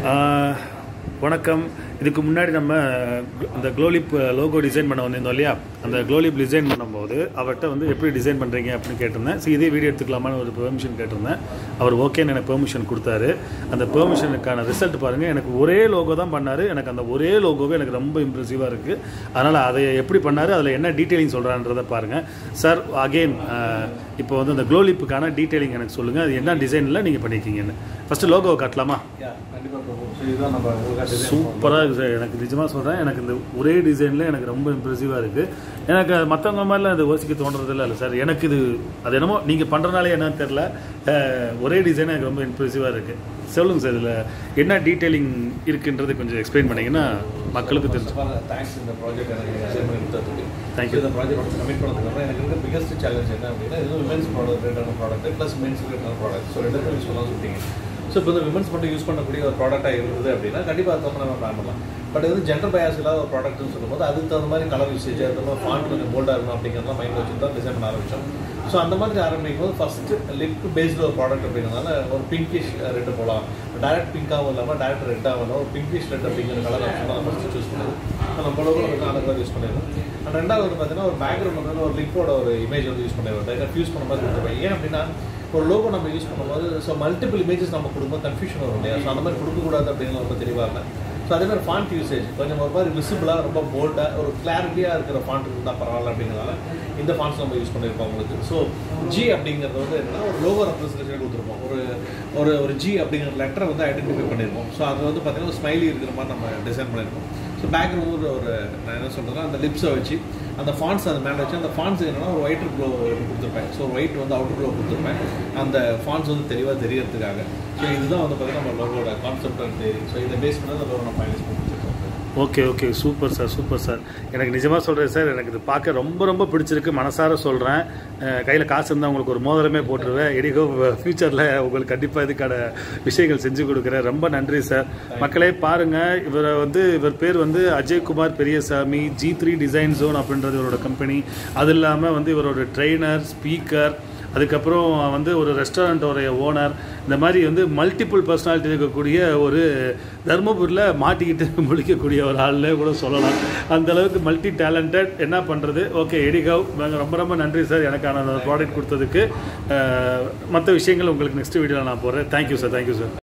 ஆஹ், வணக்கம் இதுக்கு முன்னாடி நம்ம அந்த க்ளோலிப் லோகோ டிசைன் பண்ண வந்திருந்தோம் இல்லையா அந்த க்ளோலிப் டிசைன் பண்ணும்போது அவர்கிட்ட வந்து எப்படி டிசைன் பண்ணுறீங்க அப்படின்னு கேட்டிருந்தேன் சரி இதே வீடியோ எடுத்துக்கலாமான்னு ஒரு பெர்மிஷன் கேட்டிருந்தேன் அவர் ஓகேன்னு எனக்கு பெர்மிஷன் கொடுத்தாரு அந்த பெர்மிஷனுக்கான ரிசல்ட் பாருங்கள் எனக்கு ஒரே லோகோ தான் பண்ணார் எனக்கு அந்த ஒரே லோகோவே எனக்கு ரொம்ப இம்ப்ரெசிவாக இருக்குது அதனால் அதை எப்படி பண்ணார் அதில் என்ன டீட்டெயிலிங் சொல்கிறான்றதை பாருங்கள் சார் அகெயின் இப்போ வந்து அந்த க்ளோலிப்புக்கான டீட்டெயிலிங் எனக்கு சொல்லுங்கள் அது என்ன டிசைனில் நீங்கள் பண்ணியிருக்கீங்கன்னு ஃபஸ்ட்டு லோகோவை காட்டலாமா Yeah, கண்டிப்பா பிரபு. So, இதுதான் நம்ம உங்களுக்காக design சூப்பராக இருக்குது சார் எனக்கு நிஜமாக சொல்கிறேன் எனக்கு இந்த ஒரே டிசைனில் எனக்கு ரொம்ப இம்ப்ரெசிவாக இருக்குது எனக்கு மற்றவங்க மாதிரிலாம் இது யோசிக்க தோன்றதில்ல இல்லை சார் எனக்கு இது அது என்னமோ நீங்கள் பண்ணுறனாலே என்னன்னு தெரில ஒரே டிசைன் எனக்கு ரொம்ப இம்ப்ரெசிவாக இருக்குது சொல்லுங்கள் சார் இதில் என்ன டீட்டெயிலிங் இருக்குன்றது கொஞ்சம் எக்ஸ்பிளைன் பண்ணிங்கன்னா மக்களுக்கு தெரிஞ்சு First of all, thanks இந்த project எனக்கு design பண்ணி கொடுத்ததுக்கு. Thank So, you. இந்த project வந்து commit பண்ணதுக்கு அப்புறம் எனக்கு இருக்க biggest challenge என்ன அப்படின்னா, இது women's product related product plus men's related product. So, ரெண்டுமே use பண்ணலாம்னு சொல்லிட்டீங்க. So, இப்போ இந்த விமன்ஸ் மட்டும் யூஸ் பண்ணக்கூடிய ஒரு ப்ராடக்டாக இருந்தது அப்படின்னா கண்டிப்பாக அது நம்ம பிளான் பண்ணலாம் பட் இது ஜெண்டர் பயாஸ் இல்லாத ஒரு ப்ராடக்ட்னு சொல்லும்போது அதுக்கு தகுந்த மாதிரி கலர் யூசேஜ் அது மாதிரி ஃபாண்ட் கொஞ்சம் போல்டாக இருக்கணும் அப்படிங்கிறதெல்லாம் மைண்ட் வச்சு தான் டிசைன் பண்ண ஆரம்பிச்சோம் ஸோ அந்த மாதிரி ஆரம்பிக்கும் போது ஃபர்ஸ்ட் லிப் பேஸ்டு ஒரு ப்ராடக்ட் அப்படிங்கிறதுனால ஒரு பிங்கிஷ் ரெட் போகலாம் டைரக்ட் பிங்காகவும் இல்லாமல் டைரக்ட் ரெட்டாகவும் இல்லாமல் ஒரு பிங்கிஷ் ரெட் அப்படிங்கிற கலர் ஆப்ஷன் தான் ஃபஸ்ட்டு சூஸ் பண்ணுது நம்ம அளவுக்கு ஒரு நாலு கலர் யூஸ் பண்ணிடுவோம் அண்ட் ரெண்டாவது வந்து பார்த்தீங்கன்னா ஒரு பேக்ரவுண்ட் வந்து ஒரு லிப்போட ஒரு இமேஜ் வந்து யூஸ் பண்ணிடுவோம் டைரக்ட் யூஸ் பண்ண மாதிரி கொடுத்துருப்பேன் ஏன் அப்படின்னா ஒரு லோகோ நம்ம யூஸ் பண்ணும்போது ஸோ மல்டிபிள் இமேஜஸ் நம்ம கொடுக்கும்போது கன்ஃபியூஷன் வரும் இல்லையா ஸோ அந்த மாதிரி கொடுக்கக்கூடாது அப்படின்னு ரொம்ப தெளிவாக இருந்தேன் ஸோ அதே மாதிரி ஃபாண்ட் யூசேஜ் கொஞ்சம் ஒரு மாதிரி விசிபிளாக ரொம்ப போல்டாக ஒரு கிளாரிட்டியாக இருக்கிற ஃபாண்ட் இருந்தால் பரவாயில்ல அப்படிங்கிறதால இந்த ஃபாண்ட்ஸ் நம்ம யூஸ் பண்ணியிருப்போம் உங்களுக்கு ஸோ ஜி அப்படிங்கிறது வந்து என்னன்னா ஒரு லோகோ ரெப்ரஸன்டேஷன் கொடுத்துருப்போம் ஒரு ஒரு ஒரு ஜி அப்படிங்கிற லெட்டரை வந்து ஐடென்டிஃபை பண்ணியிருப்போம் ஸோ அது வந்து பார்த்தீங்கன்னா ஸ்மைலி இருக்கிற மாதிரி நம்ம டிசைன் பண்ணியிருப்போம் ஸோ பேக்ரவுண்ட் ஒரு நான் என்ன சொல்கிறேன்னா அந்த லிப்ஸை வச்சு அந்த ஃபாண்ட்ஸ் அந்த மேலே வச்சு அந்த ஃபாண்ட்ஸ் என்னன்னா ஒரு ஒயிட் க்ளோ கொடுத்துருப்பேன் ஸோ ஒயிட் வந்து அவுட்டர் க்ளோ கொடுத்துருப்பேன் அந்த ஃபாண்ட்ஸ் வந்து தெளிவாக தெரியறதுக்காக ஸோ இதுதான் வந்து பார்த்தீங்கன்னா நம்ம லோகோட கான்செப்ட் அண்ட் தேரி ஸோ இதை பேஸ் பண்ணி அந்த லோகோ நம்ம ஃபைனலைஸ் பண்ணி வச்சிருக்கோம் okay okay super sir super sir எனக்கு நிஜமாக சொல்கிறேன் சார் எனக்கு இது பார்க்க ரொம்ப ரொம்ப பிடிச்சிருக்கு மனசார சொல்கிறேன் கையில் காசு இருந்தால் உங்களுக்கு ஒரு மோதிரமே போட்டுருவேன் எடிகோ ஃப்யூச்சரில் உங்களுக்கு கண்டிப்பாக இதுக்கான விஷயங்கள் செஞ்சு கொடுக்குறேன் ரொம்ப நன்றி சார் மக்களே பாருங்கள் இவரை வந்து இவர் பேர் வந்து Ajaykumar Periyasamy G three design zone அப்படின்றது இவரோட கம்பெனி அது இல்லாமல் வந்து இவரோட ட்ரெயினர் ஸ்பீக்கர் அதுக்கப்புறம் வந்து ஒரு ரெஸ்டாரண்ட்டோடைய ஓனர் இந்த மாதிரி வந்து மல்டிபிள் பர்சனாலிட்டி இருக்கக்கூடிய ஒரு தருமபுரியில் மாட்டிக்கிட்டு முழிக்கக்கூடிய ஒரு ஆள்னே கூட சொல்லலாம் அந்த அளவுக்கு மல்டி டேலண்டட் என்ன பண்ணுறது ஓகே எடிகவ் ரொம்ப ரொம்ப நன்றி சார் எனக்கான அந்த ப்ராடக்ட் கொடுத்ததுக்கு மற்ற விஷயங்கள் உங்களுக்கு நெக்ஸ்ட் வீடியோவில் நான் போடுறேன் தேங்க்யூ சார் தேங்க்யூ சார்